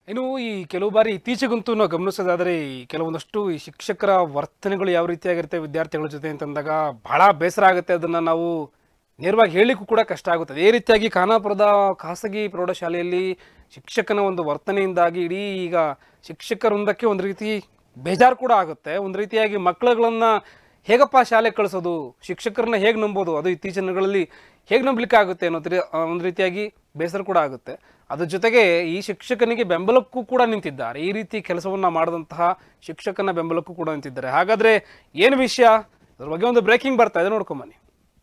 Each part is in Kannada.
ಇನ್ನು ಈ ಕೆಲವು ಬಾರಿ ಇತ್ತೀಚೆಗಂತೂ ನಾವು ಗಮನಿಸೋದಾದರೆ ಈ ಕೆಲವೊಂದಷ್ಟು ಈ ಶಿಕ್ಷಕರ ವರ್ತನೆಗಳು ಯಾವ ರೀತಿಯಾಗಿರುತ್ತೆ ವಿದ್ಯಾರ್ಥಿಗಳ ಜೊತೆ ಅಂತಂದಾಗ ಬಹಳ ಬೇಸರ ಆಗುತ್ತೆ ಅದನ್ನು ನಾವು ನೇರವಾಗಿ ಹೇಳಲಿಕ್ಕೂ ಕೂಡ ಕಷ್ಟ ಆಗುತ್ತೆ ಅದೇ ರೀತಿಯಾಗಿ ಖಾನಾಪುರದ ಖಾಸಗಿ ಪ್ರೌಢಶಾಲೆಯಲ್ಲಿ ಶಿಕ್ಷಕನ ಒಂದು ವರ್ತನೆಯಿಂದಾಗಿ ಇಡೀ ಈಗ ಶಿಕ್ಷಕರೊಂದಕ್ಕೆ ಒಂದು ರೀತಿ ಬೇಜಾರು ಕೂಡ ಆಗುತ್ತೆ ಒಂದು ರೀತಿಯಾಗಿ ಮಕ್ಕಳುಗಳನ್ನ ಹೇಗಪ್ಪ ಶಾಲೆ ಕಳಿಸೋದು ಶಿಕ್ಷಕರನ್ನ ಹೇಗೆ ನಂಬೋದು ಅದು ಇತ್ತೀಚಿನ ದಿನಗಳಲ್ಲಿ ಹೇಗೆ ನಂಬಲಿಕ್ಕೆ ಆಗುತ್ತೆ ಅನ್ನೋ ತಿ- ಆ, ಒಂದು ರೀತಿಯಾಗಿ ಬೇಸರ ಕೂಡ ಆಗುತ್ತೆ ಅದ್ರ ಜೊತೆಗೆ ಈ ಶಿಕ್ಷಕನಿಗೆ ಬೆಂಬಲಕ್ಕೂ ಕೂಡ ನಿಂತಿದ್ದಾರೆ ಈ ರೀತಿ ಕೆಲಸವನ್ನ ಮಾಡಿದಂತಹ ಶಿಕ್ಷಕನ ಬೆಂಬಲಕ್ಕೂ ಕೂಡ ನಿಂತಿದ್ದಾರೆ ಹಾಗಾದ್ರೆ ಏನು ವಿಷಯ ಅದ್ರ ಬಗ್ಗೆ ಒಂದು ಬ್ರೇಕಿಂಗ್ ಬರ್ತಾ ಇದೆ ನೋಡ್ಕೊಂಬನ್ನಿ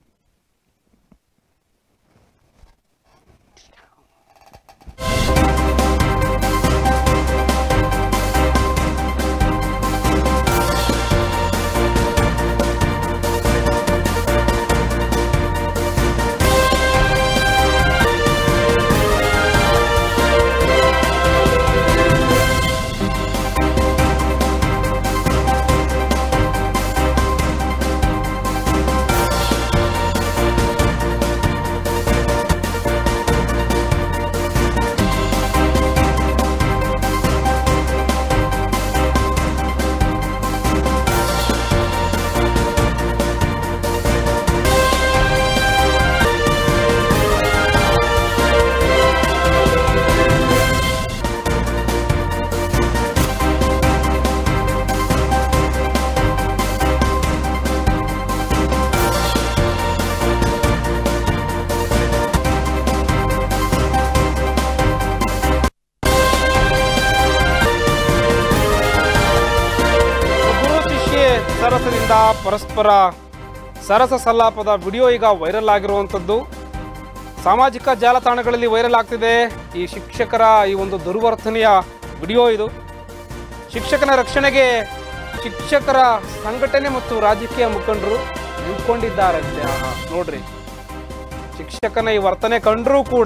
ಗುರು ಶಿಷ್ಯೆ ಸರಸದಿಂದ ಪರಸ್ಪರ ಸರಸ ಸಲ್ಲಾಪದ ವಿಡಿಯೋ ಈಗ ವೈರಲ್ ಆಗಿರುವಂಥದ್ದು ಸಾಮಾಜಿಕ ಜಾಲತಾಣಗಳಲ್ಲಿ ವೈರಲ್ ಆಗ್ತಿದೆ ಈ ಶಿಕ್ಷಕರ ಈ ಒಂದು ದುರ್ವರ್ತನೆಯ ವಿಡಿಯೋ ಇದು ಶಿಕ್ಷಕನ ರಕ್ಷಣೆಗೆ ಶಿಕ್ಷಕರ ಸಂಘಟನೆ ಮತ್ತು ರಾಜಕೀಯ ಮುಖಂಡರು ನಿಂತ್ಕೊಂಡಿದ್ದಾರಂತೆ ಆಹಾ, ನೋಡ್ರಿ ಶಿಕ್ಷಕನ ಈ ವರ್ತನೆ ಕಂಡರೂ ಕೂಡ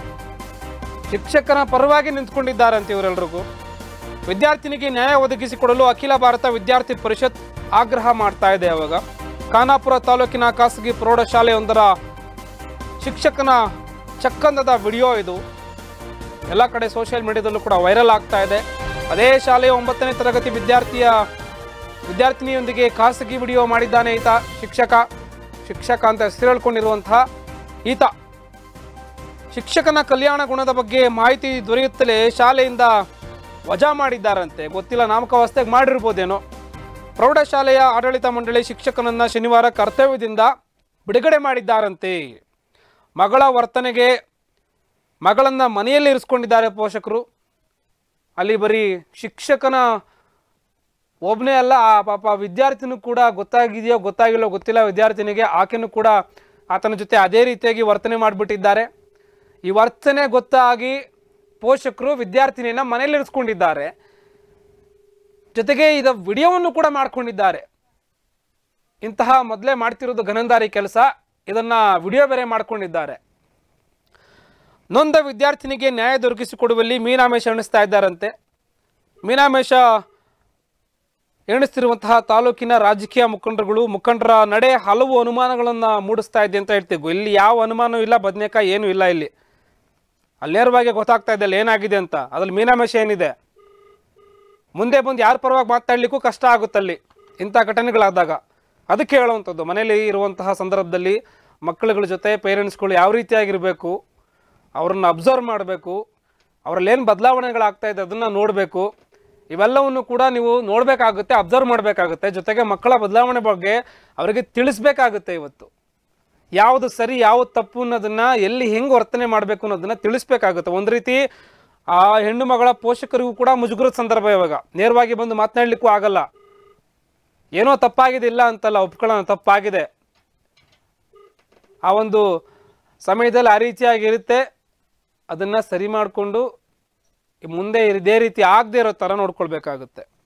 ಶಿಕ್ಷಕನ ಪರವಾಗಿ ನಿಂತ್ಕೊಂಡಿದ್ದಾರಂತೆ ಇವರೆಲ್ಲರಿಗೂ ವಿದ್ಯಾರ್ಥಿನಿಗೆ ನ್ಯಾಯ ಒದಗಿಸಿಕೊಡಲು ಅಖಿಲ ಭಾರತ ವಿದ್ಯಾರ್ಥಿ ಪರಿಷತ್ ಆಗ್ರಹ ಮಾಡ್ತಾ ಇದೆ ಅವಾಗ ಖಾನಾಪುರ ತಾಲೂಕಿನ ಖಾಸಗಿ ಪ್ರೌಢಶಾಲೆಯೊಂದರ ಶಿಕ್ಷಕನ ಚಕ್ಕಂದದ ವಿಡಿಯೋ ಇದು ಎಲ್ಲ ಕಡೆ ಸೋಷಿಯಲ್ ಮೀಡಿಯಾದಲ್ಲೂ ಕೂಡ ವೈರಲ್ ಆಗ್ತಾ ಇದೆ ಅದೇ ಶಾಲೆಯ ಒಂಬತ್ತನೇ ತರಗತಿ ವಿದ್ಯಾರ್ಥಿಯ ವಿದ್ಯಾರ್ಥಿನಿಯೊಂದಿಗೆ ಖಾಸಗಿ ವಿಡಿಯೋ ಮಾಡಿದ್ದಾನೆ ಈತ ಶಿಕ್ಷಕ ಶಿಕ್ಷಕ ಅಂತ ಹೆಸರು ಹೇಳ್ಕೊಂಡಿರುವಂತಹ ಈತ ಶಿಕ್ಷಕನ ಕಲ್ಯಾಣ ಗುಣದ ಬಗ್ಗೆ ಮಾಹಿತಿ ದೊರೆಯುತ್ತಲೇ ಶಾಲೆಯಿಂದ ವಜಾ ಮಾಡಿದ್ದಾರಂತೆ ಗೊತ್ತಿಲ್ಲ ನಾಮಕಾವಸ್ಥೆಗೆ ಮಾಡಿರ್ಬೋದೇನೋ ಪ್ರೌಢಶಾಲೆಯ ಆಡಳಿತ ಮಂಡಳಿ ಶಿಕ್ಷಕನನ್ನ ಶನಿವಾರ ಕರ್ತವ್ಯದಿಂದ ಬಿಡುಗಡೆ ಮಾಡಿದ್ದಾರಂತೆ ಮಗಳ ವರ್ತನೆಗೆ ಮಗಳನ್ನ ಮನೆಯಲ್ಲಿ ಇರಿಸ್ಕೊಂಡಿದ್ದಾರೆ ಪೋಷಕರು ಅಲ್ಲಿ ಬರೀ ಶಿಕ್ಷಕನ ಒಬ್ಬನೇ ಅಲ್ಲ ಆ ಪಾಪ ವಿದ್ಯಾರ್ಥಿನೂ ಕೂಡ ಗೊತ್ತಾಗಿದೆಯೋ ಗೊತ್ತಾಗಿಲ್ಲೋ ಗೊತ್ತಿಲ್ಲ ವಿದ್ಯಾರ್ಥಿನಿಗೆ ಆಕೆನೂ ಕೂಡ ಆತನ ಜೊತೆ ಅದೇ ರೀತಿಯಾಗಿ ವರ್ತನೆ ಮಾಡಿಬಿಟ್ಟಿದ್ದಾರೆ ಈ ವರ್ತನೆ ಗೊತ್ತಾಗಿ ಪೋಷಕರು ವಿದ್ಯಾರ್ಥಿನಿಯನ್ನ ಮನೆಯಲ್ಲಿ ಇರಿಸ್ಕೊಂಡಿದ್ದಾರೆ ಜೊತೆಗೆ ಇದ ವಿಡಿಯೋವನ್ನು ಕೂಡ ಮಾಡ್ಕೊಂಡಿದ್ದಾರೆ ಇಂತಹ ಮೊದಲೇ ಮಾಡ್ತಿರೋದು ಗನಂದಾರಿ ಕೆಲಸ ಇದನ್ನ ವಿಡಿಯೋ ಬೇರೆ ಮಾಡ್ಕೊಂಡಿದ್ದಾರೆ ನೊಂದ ವಿದ್ಯಾರ್ಥಿನಿಗೆ ನ್ಯಾಯ ದೊರಕಿಸಿಕೊಡುವಲ್ಲಿ ಮೀನಾಮೇಷ ಎಣಿಸ್ತಾ ಇದ್ದಾರಂತೆ ಮೀನಾಮೇಷ ಎಣಿಸ್ತಿರುವಂತಹ ತಾಲೂಕಿನ ರಾಜಕೀಯ ಮುಖಂಡರುಗಳು ಮುಖಂಡರ ನಡೆ ಹಲವು ಅನುಮಾನಗಳನ್ನು ಮೂಡಿಸ್ತಾ ಇದೆ ಅಂತ ಹೇಳ್ತೀವಿ ಇಲ್ಲಿ ಯಾವ ಅನುಮಾನ ಇಲ್ಲ ಬದನೇಕಾಯಿ ಏನೂ ಇಲ್ಲ ಇಲ್ಲಿ ಅಲ್ಲಿ ನೇರವಾಗಿ ಗೊತ್ತಾಗ್ತಾ ಇದೆ ಅಲ್ಲಿ ಏನಾಗಿದೆ ಅಂತ ಅದ್ರಲ್ಲಿ ಮೀನಾಮೇಷ ಏನಿದೆ ಮುಂದೆ ಬಂದು ಯಾರ ಪರವಾಗಿ ಮಾತಾಡ್ಲಿಕ್ಕೂ ಕಷ್ಟ ಆಗುತ್ತಲ್ಲಿ ಇಂಥ ಘಟನೆಗಳಾದಾಗ ಅದಕ್ಕೆ ಹೇಳುವಂಥದ್ದು ಮನೇಲಿ ಇರುವಂತಹ ಸಂದರ್ಭದಲ್ಲಿ ಮಕ್ಕಳುಗಳ ಜೊತೆ ಪೇರೆಂಟ್ಸ್ಗಳು ಯಾವ ರೀತಿಯಾಗಿರಬೇಕು ಅವ್ರನ್ನ ಅಬ್ಸರ್ವ್ ಮಾಡಬೇಕು ಅವರಲ್ಲಿ ಏನು ಬದಲಾವಣೆಗಳಾಗ್ತಾ ಇದೆ ಅದನ್ನು ನೋಡಬೇಕು ಇವೆಲ್ಲವನ್ನು ಕೂಡ ನೀವು ನೋಡಬೇಕಾಗುತ್ತೆ ಅಬ್ಸರ್ವ್ ಮಾಡಬೇಕಾಗುತ್ತೆ ಜೊತೆಗೆ ಮಕ್ಕಳ ಬದಲಾವಣೆ ಬಗ್ಗೆ ಅವರಿಗೆ ತಿಳಿಸ್ಬೇಕಾಗುತ್ತೆ ಇವತ್ತು ಯಾವುದು ಸರಿ ಯಾವುದು ತಪ್ಪು ಅನ್ನೋದನ್ನ ಎಲ್ಲಿ ಹೆಂಗೆ ವರ್ತನೆ ಮಾಡಬೇಕು ಅನ್ನೋದನ್ನ ತಿಳಿಸ್ಬೇಕಾಗುತ್ತೆ ಒಂದು ರೀತಿ ಆ ಹೆಣ್ಣು ಮಗಳ ಪೋಷಕರಿಗೂ ಕೂಡ ಮುಜುಗರದ ಸಂದರ್ಭ ಇವಾಗ ನೇರವಾಗಿ ಬಂದು ಮಾತನಾಡ್ಲಿಕ್ಕೂ ಆಗಲ್ಲ ಏನೋ ತಪ್ಪಾಗಿದೆ ಇಲ್ಲ ಅಂತಲ್ಲ ಒಪ್ಕೊಳ್ಳೋಣ ತಪ್ಪಾಗಿದೆ ಆ ಒಂದು ಸಮಯದಲ್ಲಿ ಆ ರೀತಿಯಾಗಿರುತ್ತೆ ಅದನ್ನ ಸರಿ ಮಾಡಿಕೊಂಡು ಮುಂದೆ ಇದೇ ರೀತಿ ಆಗದೆ ಇರೋ ಥರ ನೋಡ್ಕೊಳ್ಬೇಕಾಗುತ್ತೆ